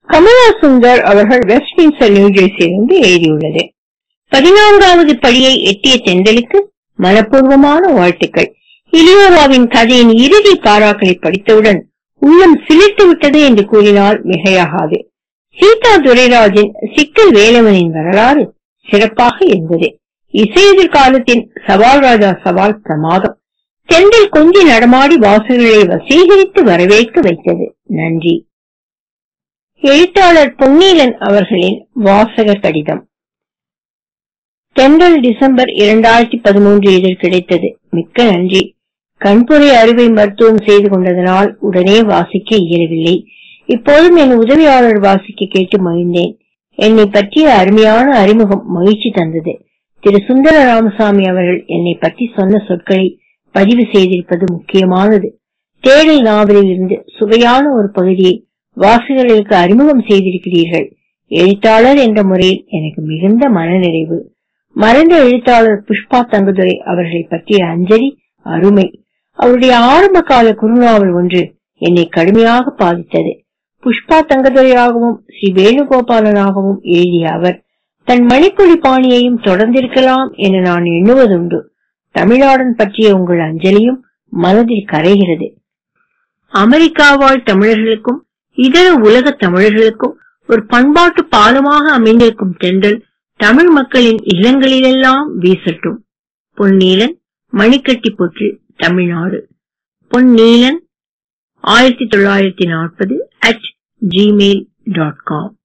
கமலா சுந்தர் அவர்கள் வெஸ்ட்மின்ஸ்டர் நியூஜெர்சியிலிருந்து எழுதியுள்ளது பதினான்காவது படியை எட்டிய தென்றலுக்கு மனப்பூர்வமான வாழ்த்துக்கள் இலியோராவின் கதையின் இறுதி பாராக்களை படித்தவுடன் உள்ளம் சிலிர்த்து விட்டது என்று கூறினால் மிகையாகாது சீதா துரைராஜின் சிக்கல் வேலவனின் வரலாறு சிறப்பாக இருந்தது இசை எதிர்காலத்தின் சவால் ராஜா சவால் பிரமாதம் தென்றல் கொஞ்சி நடமாடி வாசகர்களை வசீகரித்து வரவேற்க வைத்தது நன்றி எழுத்தாளர் பொன்னீலன் அவர்களின் வாசகர் கடிதம் தென்றல் டிசம்பர் இரண்டாயிரத்தி பதிமூன்று இதில் கிடைத்தது மிக்க நன்றி கண்புரை அறுவை மருத்துவம் செய்து கொண்டதனால் உடனே வாசிக்க இயலவில்லை இப்போதும் என் உதவியாளர் வாசிக்க கேட்டு மகிழ்ந்தேன் என்னை பற்றிய அருமையான அறிமுகம் மகிழ்ச்சி தந்தது திரு சுந்தர ராமசாமி அவர்கள் என்னை பற்றி சொன்ன சொற்களை பதிவு செய்திருப்பது முக்கியமானது தேடல் நாவலில் இருந்து சுவையான ஒரு பகுதியை வாசகர்களுக்கு அறிமுகம் செய்திருக்கிறீர்கள் எழுத்தாளர் என்ற முறையில் எனக்கு மிகுந்த மனநிறைவு மறைந்த எழுத்தாளர் புஷ்பா தங்குதுரை அவர்களை பற்றிய அஞ்சலி அருமை அவருடைய ஆரம்ப கால குறுநாவல் ஒன்று என்னை கடுமையாக பாதித்தது புஷ்பா தங்கதுரையாகவும் ஸ்ரீ வேணுகோபாலனாகவும் எழுதிய அவர் தன் மணிக்குழி பாணியையும் தொடர்ந்திருக்கலாம் என நான் எண்ணுவதுண்டு தமிழ்நாடன் பற்றிய உங்கள் அஞ்சலியும் மனதில் கரைகிறது அமெரிக்கா வாழ் தமிழர்களுக்கும் இதர உலக தமிழர்களுக்கும் ஒரு பண்பாட்டு பாலமாக அமைந்திருக்கும் தென்றல் தமிழ் மக்களின் இல்லங்களிலெல்லாம் வீசட்டும் பொன்னீலன் மணிக்கட்டி பொற்று தமிழ்நாடு பொன்னீலன் ஆயிரத்தி தொள்ளாயிரத்தி நாற்பது அட் ஜிமெயில் டாட் காம்